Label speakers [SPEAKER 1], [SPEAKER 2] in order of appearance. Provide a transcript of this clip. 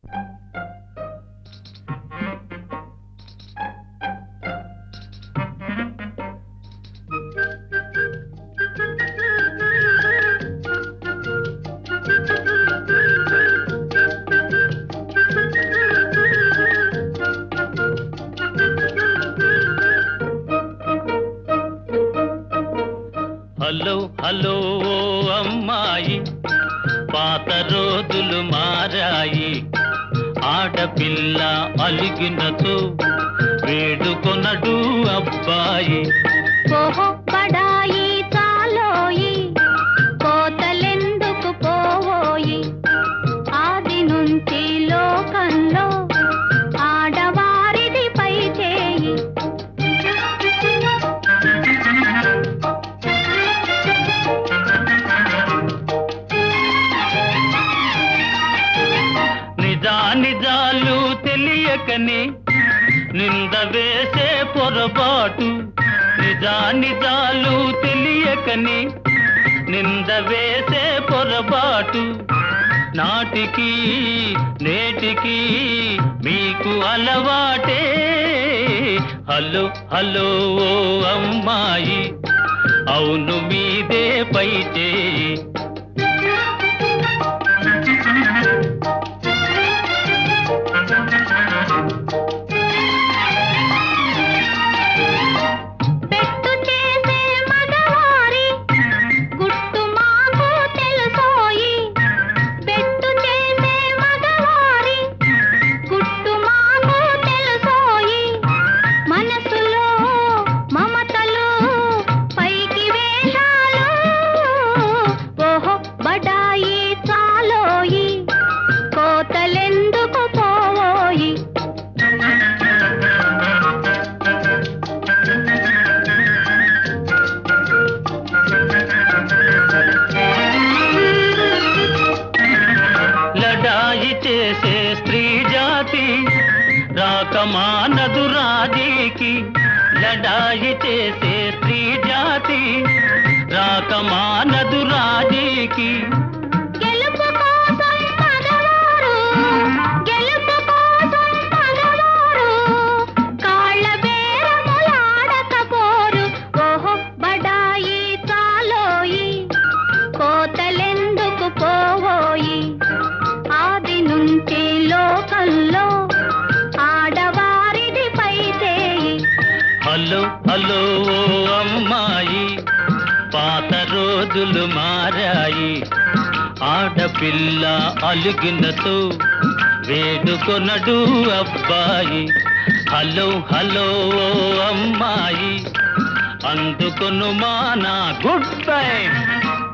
[SPEAKER 1] hello hello ఓ అమ్మాయి పాత రోజులు మారాయి ఆడపిల్ల అలిగినతో వేడుకొనడు అబ్బాయి
[SPEAKER 2] ఓహో బడాయి చాలోయి కోతలెందుకు పోవోయి ఆది నుంచి లోకంలో ఆడవారిది పై చేయి
[SPEAKER 1] నిజా నిజాలు తెలియకని నింద వేసే పొరపాటు నిజా నిజాలు తెలియకని నింద వేసే పొరపాటు నాటికి నేటికి మీకు అలవాటే హలో హలో ఓ అమ్మాయి అవును మీదే పై చేయి
[SPEAKER 2] పెట్టు చేసే మగవారి గుట్టు మాకు తెలుసోయి పెట్టు చేసే మగవారి గుట్టు మాకు తెలుసోయి మనసులో మమతలు పైకి వేషాలు ఓహో బడాయి చాలోయి కోతలెందుకు పోవోయి
[SPEAKER 1] లడాయి చేసే స్త్రీ జాతి రాకమానదు రాజీకి లడాయి చేసే స్త్రీ జాతి రాకమానదు రాజీకి
[SPEAKER 2] గెలుపు కోసం మగవారు గెలుపు కోసం మగవారు కాళ్ళ బేరములాడకపోరు ఓహో బడాయి చాలోయి కోతలెందుకు పోవోయి ఆది నుంచి లోకంలో ఆడవారిది పై చేయి
[SPEAKER 1] హలో హలో ఓ అమ్మాయి పాత రోజులు మారాయి ఆడపిల్ల అలిగినతో వేడుకొనడు అబ్బాయి హలో హలో ఓ అమ్మాయి అందుకొను మా నా గుడ్ బై